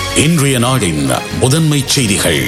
இன்றைய நாடின் முதன்மை செய்திகள்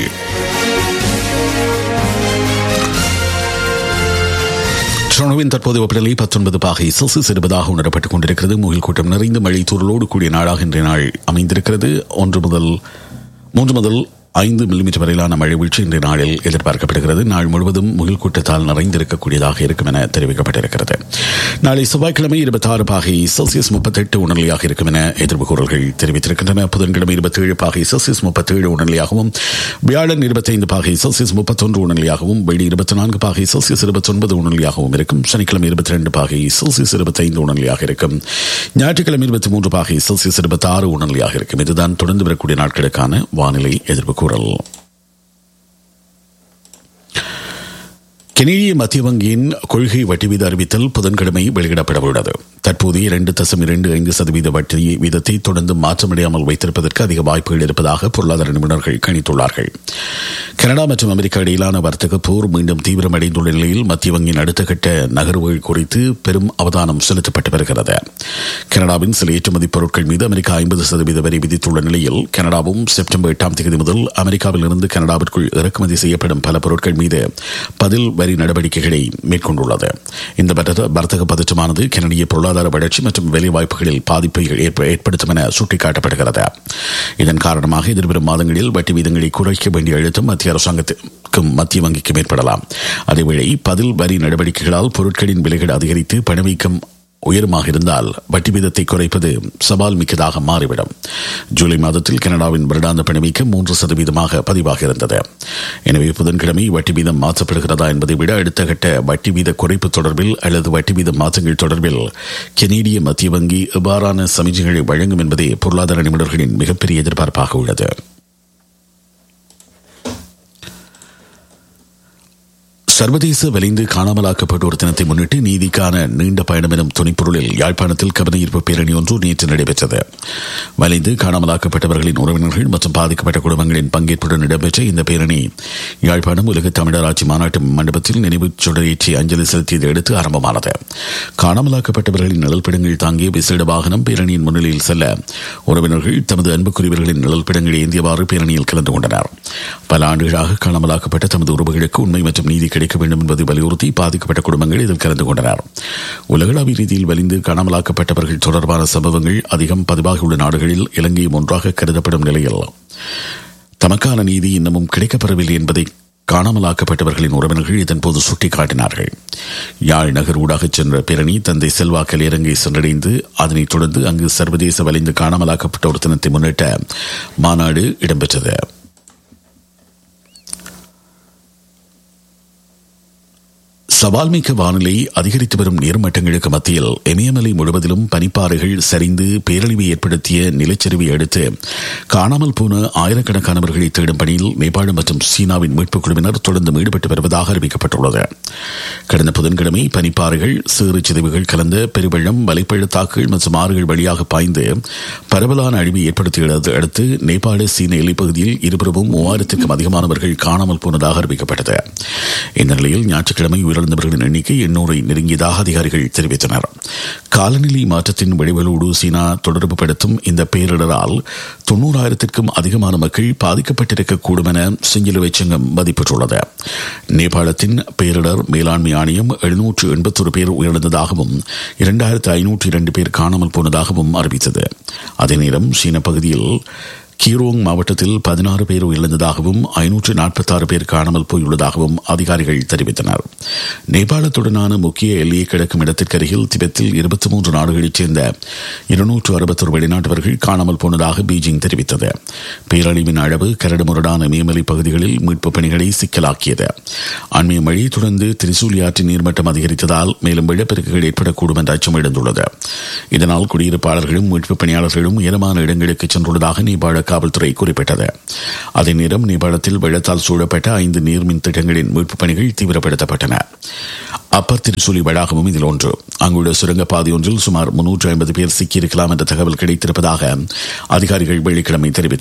டொரண்டோவின் தற்போது வெப்பநிலை பத்தொன்பது பாகை செல்சியஸ் இருப்பதாக உணரப்பட்டுக் கொண்டிருக்கிறது முகில் கூட்டம் நிறைந்த மழை தூரலோடு கூடிய நாளாக இன்றைய நாள் அமைந்திருக்கிறது ஒன்று முதல் மூன்று முதல் ஐந்து மில்லிமீட்டர் வரையிலான மழை வீழ்ச்சி இன்றைய நாளில் எதிர்பார்க்கப்படுகிறது நாள் முழுவதும் முகில் கூட்டத்தால் நிறைந்திருக்கக்கூடியதாக இருக்கும் என தெரிவிக்கப்பட்டிருக்கிறது நாளை செவ்வாய்க்கிழமை இருபத்தி ஆறு பாகை செல்சியஸ் முப்பத்தெட்டு உணர்நிலையாக இருக்கும் என எதிர்ப்பு கூறல்கள் தெரிவித்திருக்கின்றன புதன்கிழமை இருபத்தி ஏழு பாகை செல்சியஸ் முப்பத்தேழு உணர்நிலையாகவும் வியாழன் இருபத்தைந்து பாகை செல்சியஸ் முப்பத்தொன்று உணர்நிலையாகவும் வெள்ளி இருபத்தி நான்கு பாகை செல்சியஸ் இருபத்தொன்பது உணர்நிலையாகவும் இருக்கும் சனிக்கிழமை இருபத்தி ரெண்டு பாகை செல்சியஸ் இருபத்தைந்து உணர்நிலையாக இருக்கும் ஞாயிற்றுக்கிழமை இருபத்தி மூன்று பாகை செல்சியஸ் இருபத்தி ஆறு உணர்நிலையாக இருக்கும் இதுதான் தொடர்ந்து வரக்கூடிய நாட்களுக்கான வானிலை எதிர்ப்பு கூறல் கெனடிய மத்திய வங்கியின் கொள்கை வட்டி வீத அறிவித்தல் புதன்கிழமை வெளியிடப்பட உள்ளது தற்போது இரண்டு தசம் இரண்டு ஐந்து சதவீத வட்டி வீதத்தை தொடர்ந்து மாற்றமடையாமல் வைத்திருப்பதற்கு அதிக வாய்ப்புகள் இருப்பதாக பொருளாதார நிபுணர்கள் கணித்துள்ளார்கள் கனடா மற்றும் அமெரிக்கா இடையிலான வர்த்தக போர் மீண்டும் தீவிரமடைந்துள்ள நிலையில் மத்திய வங்கியின் அடுத்த கட்ட நகர்வுகள் குறித்து பெரும் அவதானம் செலுத்தப்பட்டு வருகிறது கனடாவின் சில ஏற்றுமதி பொருட்கள் மீது அமெரிக்கா ஐம்பது சதவீத வரி விதித்துள்ள நிலையில் கனடாவும் செப்டம்பர் எட்டாம் தேதி முதல் அமெரிக்காவில் இருந்து கனடாவிற்குள் இறக்குமதி செய்யப்படும் பல பொருட்கள் மீது பதில் வரி நடவடிக்கைகளை மேற்கொண்டுள்ளது இந்த வர்த்தக பதற்றமானது கனடிய பொருளாதார வளர்ச்சி மற்றும் வேலைவாய்ப்புகளில் பாதிப்பை ஏற்படுத்தும் என சுட்டிக்காட்டப்படுகிறது இதன் காரணமாக எதிர்வரும் மாதங்களில் வட்டி வீதங்களை குறைக்க வேண்டிய அழுத்தம் மத்திய அரசாங்கத்திற்கும் மத்திய வங்கிக்கும் ஏற்படலாம் அதேவேளை பதில் வரி நடவடிக்கைகளால் பொருட்களின் விலைகள் அதிகரித்து பணவீக்கம் உயரமாக இருந்தால் வட்டி வீதத்தை குறைப்பது சவால் மிக்கதாக மாறிவிடும் ஜூலை மாதத்தில் கனடாவின் வருடாந்த பணவீக்கம் மூன்று சதவீதமாக பதிவாக இருந்தது எனவே புதன்கிழமை வட்டி வீதம் மாற்றப்படுகிறதா என்பதை விட அடுத்த கட்ட வட்டி வீத குறைப்பு தொடர்பில் அல்லது வட்டி வீத மாற்றங்கள் தொடர்பில் கெனேடிய மத்திய வங்கி எவ்வாறான சமிஞ்சைகளை வழங்கும் என்பதே பொருளாதார நிபுணர்களின் மிகப்பெரிய எதிர்பார்ப்பாக உள்ளது சர்வதேச வலிந்து காணாமலாக்கப்பட்டோர் தினத்தை முன்னிட்டு நீதிக்கான நீண்ட பயணம் எனும் துணைப்பொருளில் யாழ்ப்பாணத்தில் கவன ஈர்ப்பு பேரணி ஒன்று நேற்று நடைபெற்றது வலிந்து காணாமலாக்கப்பட்டவர்களின் உறவினர்கள் மற்றும் பாதிக்கப்பட்ட குடும்பங்களின் பங்கேற்புடன் இடம்பெற்ற இந்த பேரணி யாழ்ப்பாணம் உலக தமிழர் ஆட்சி மாநாட்டு மண்டபத்தில் நினைவு சுடரேற்றி அஞ்சலி செலுத்தியதை அடுத்து ஆரம்பமானது காணாமலாக்கப்பட்டவர்களின் நிழல்பிடங்கள் தாங்கிய விசேட வாகனம் பேரணியின் முன்னிலையில் செல்ல உறவினர்கள் தமது அன்புக்குரியவர்களின் நிழல்பிடங்களை ஏந்தியவாறு பேரணியில் கலந்து கொண்டனர் பல ஆண்டுகளாக காணாமலாக்கப்பட்ட தமது உறவுகளுக்கு உண்மை மற்றும் நீதி கிடைக்க வேண்டும் என்பதை வலியுறுத்தி பாதிக்கப்பட்ட குடும்பங்கள் இதில் கலந்து கொண்டனர் உலகளாவிய ரீதியில் வலிந்து காணாமலாக்கப்பட்டவர்கள் தொடர்பான சம்பவங்கள் அதிகம் பதிவாகியுள்ள நாடுகளில் இலங்கையும் ஒன்றாக கருதப்படும் நிலையில் தமக்கான நீதி இன்னமும் கிடைக்கப்பெறவில்லை என்பதை காணாமலாக்கப்பட்டவர்களின் உறவினர்கள் இதன்போது சுட்டிக்காட்டினார்கள் யாழ் நகர் ஊடாக சென்ற பேரணி தந்தை செல்வா கலையரங்கை சென்றடைந்து அதனைத் தொடர்ந்து அங்கு சர்வதேச வலிந்து காணாமலாக்கப்பட்டோர் தினத்தை முன்னிட்ட மாநாடு இடம்பெற்றது சவால்மிக்க வானிலை அதிகரித்து வரும் நீர்மட்டங்களுக்கு மத்தியில் இமயமலை முழுவதிலும் பனிப்பாறைகள் சரிந்து பேரழிவை ஏற்படுத்திய நிலச்சரிவை அடுத்து காணாமல் போன ஆயிரக்கணக்கானவர்களை தேடும் பணியில் நேபாளம் மற்றும் சீனாவின் மீட்புக் குழுவினர் தொடர்ந்து ஈடுபட்டு வருவதாக அறிவிக்கப்பட்டுள்ளது கடந்த புதன்கிழமை பனிப்பாறைகள் சிறு சிதைவுகள் கலந்த பெருவெள்ளம் வலைப்பள்ளத்தாக்குகள் மற்றும் ஆறுகள் வழியாக பாய்ந்து பரவலான அழிவை ஏற்படுத்தியதை அடுத்து நேபாள சீன எல்லைப்பகுதியில் இருபுறமும் மூவாயிரத்திற்கும் அதிகமானவர்கள் காணாமல் போனதாக அறிவிக்கப்பட்டது இந்த நிலையில் ஞாயிற்றுக்கிழமை உயிரிழந்தவர்களின் எண்ணிக்கை எண்ணூரை நெருங்கியதாக அதிகாரிகள் தெரிவித்தனர் காலநிலை மாற்றத்தின் விளைவுகளோடு சீனா தொடர்பு படுத்தும் இந்த பேரிடரால் தொன்னூறாயிரத்திற்கும் அதிகமான மக்கள் பாதிக்கப்பட்டிருக்கக்கூடும் என சிங்கிலுவை சங்கம் மதிப்பிட்டுள்ளது நேபாளத்தின் பேரிடர் மேலாண்மை ஆணையம் எழுநூற்று எண்பத்தொரு பேர் உயிரிழந்ததாகவும் இரண்டாயிரத்து ஐநூற்று இரண்டு பேர் காணாமல் போனதாகவும் அறிவித்தது அதே நேரம் சீன பகுதியில் கீரோங் மாவட்டத்தில் பதினாறு பேர் உயிரிழந்ததாகவும் ஐநூற்று நாற்பத்தாறு பேர் காணாமல் போயுள்ளதாகவும் அதிகாரிகள் தெரிவித்தனர் நேபாளத்துடனான முக்கிய எல்லையை கிடக்கும் இடத்திற்கு அருகில் திபெத்தில் இருபத்தி மூன்று நாடுகளைச் சேர்ந்த இருநூற்று அறுபத்தொரு வெளிநாட்டவர்கள் காணாமல் போனதாக பீஜிங் தெரிவித்தது பேரழிவின் அளவு கரடுமுரடான மேமலை பகுதிகளில் மீட்புப் பணிகளை சிக்கலாக்கியது அண்மைய மழை தொடர்ந்து திரிசூலி ஆற்றின் நீர்மட்டம் அதிகரித்ததால் மேலும் வெள்ளப்பெருக்குகள் ஏற்படக்கூடும் என்ற அச்சம் எழுந்துள்ளது இதனால் குடியிருப்பாளர்களும் மீட்புப் பணியாளர்களும் உயரமான இடங்களுக்கு சென்றுள்ளதாக நேபாள காவல்துறை குறிப்பிட்டது அதே நேரம் நேபாளத்தில் வெள்ளத்தால் சூழப்பட்ட ஐந்து நீர்மின் திட்டங்களின் மீட்புப் பணிகள் தீவிரப்படுத்தப்பட்டன அப்பர் திருசூலி வளாகமும் இதில் ஒன்று அங்குள்ள சுரங்கப்பாதை ஒன்றில் சுமார் முன்னூற்று ஐம்பது பேர் சிக்கியிருக்கலாம் என்ற தகவல் கிடைத்திருப்பதாக அதிகாரிகள் வெள்ளிக்கிழமை தெரிவித்தனர்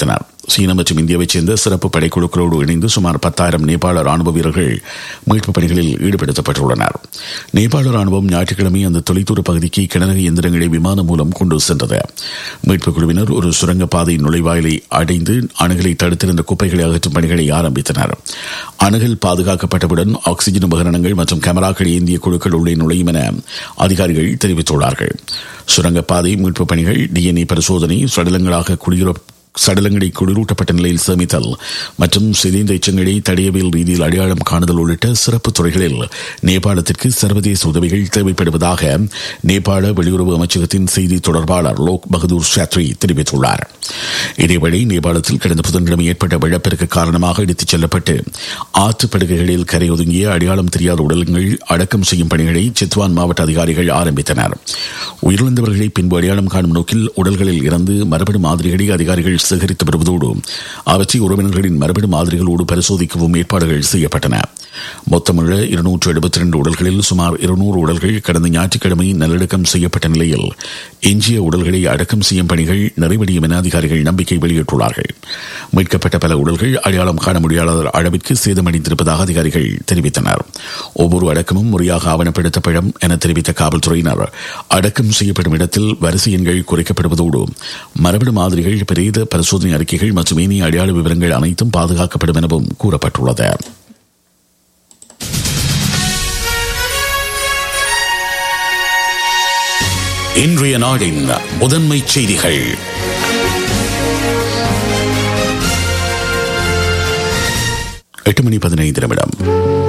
சீனா மற்றும் இந்தியாவைச் சேர்ந்த சிறப்பு படைக்குழுக்களோடு இணைந்து சுமார் பத்தாயிரம் நேபாள ராணுவ வீரர்கள் மீட்புப் பணிகளில் ஈடுபடுத்தப்பட்டுள்ளனர் நேபாள ராணுவம் ஞாயிற்றுக்கிழமை அந்த தொலைதூர பகுதிக்கு கிணறு இயந்திரங்களை விமானம் மூலம் கொண்டு சென்றது மீட்புக் குழுவினர் ஒரு சுரங்கப்பாதை நுழைவாயிலை அடைந்து அணுகலை தடுத்திருந்த குப்பைகளை அகற்றும் பணிகளை ஆரம்பித்தனர் அணுகல் பாதுகாக்கப்பட்டவுடன் ஆக்சிஜன் உபகரணங்கள் மற்றும் கேமராக்கள் ஏந்திய குழுக்கள் உள்ளே நுழையும் என அதிகாரிகள் தெரிவித்துள்ளார்கள் சுரங்கப்பாதை மீட்புப் பணிகள் டிஎன்ஏ பரிசோதனை சடலங்களாக குடியுற சடலங்களை குளிரூட்டப்பட்ட நிலையில் சேமித்தல் மற்றும் சிதைந்த எச்சங்களை தடையவியல் ரீதியில் அடையாளம் காணுதல் உள்ளிட்ட சிறப்பு துறைகளில் நேபாளத்திற்கு சர்வதேச உதவிகள் தேவைப்படுவதாக நேபாள வெளியுறவு அமைச்சகத்தின் செய்தி தொடர்பாளர் லோக் பகதூர் சாத்ரி தெரிவித்துள்ளார் இதேவழி நேபாளத்தில் கடந்த புதன்கிழமை ஏற்பட்ட வெள்ளப்பெருக்கு காரணமாக இடித்துச் செல்லப்பட்டு ஆற்றுப்படுகைகளில் கரையொதுங்கிய அடையாளம் தெரியாத உடல்கள் அடக்கம் செய்யும் பணிகளை சித்வான் மாவட்ட அதிகாரிகள் ஆரம்பித்தனர் உயிரிழந்தவர்களை பின்பு அடையாளம் காணும் நோக்கில் உடல்களில் இருந்து மரபணு மாதிரிகளை அதிகாரிகள் சேகரித்து வருவதோடு அவற்றை உறவினர்களின் மரபணு மாதிரிகளோடு பரிசோதிக்கவும் ஏற்பாடுகள் செய்யப்பட்டன மொத்தமுள்ள இருநூற்று எழுபத்தி இரண்டு உடல்களில் சுமார் இருநூறு உடல்கள் கடந்த ஞாயிற்றுக்கிழமை நல்லடக்கம் செய்யப்பட்ட நிலையில் எஞ்சிய உடல்களை அடக்கம் செய்யும் பணிகள் நிறைவடையும் என அதிகாரிகள் நம்பிக்கை வெளியிட்டுள்ளார்கள் மீட்கப்பட்ட பல உடல்கள் அடையாளம் காண முடியாத அளவிற்கு சேதமடைந்திருப்பதாக அதிகாரிகள் தெரிவித்தனர் ஒவ்வொரு அடக்கமும் முறையாக ஆவணப்படுத்தப்படும் என தெரிவித்த காவல்துறையினர் அடக்கம் செய்யப்படும் இடத்தில் வரிசை எண்கள் குறைக்கப்படுவதோடு மரபணு மாதிரிகள் பிரேத பரிசோதனை அறிக்கைகள் மற்றும் ஏனைய அடையாள விவரங்கள் அனைத்தும் பாதுகாக்கப்படும் எனவும் கூறப்பட்டுள்ளது இன்றைய நாடின் முதன்மை செய்திகள் எட்டு மணி பதினைந்து நிமிடம்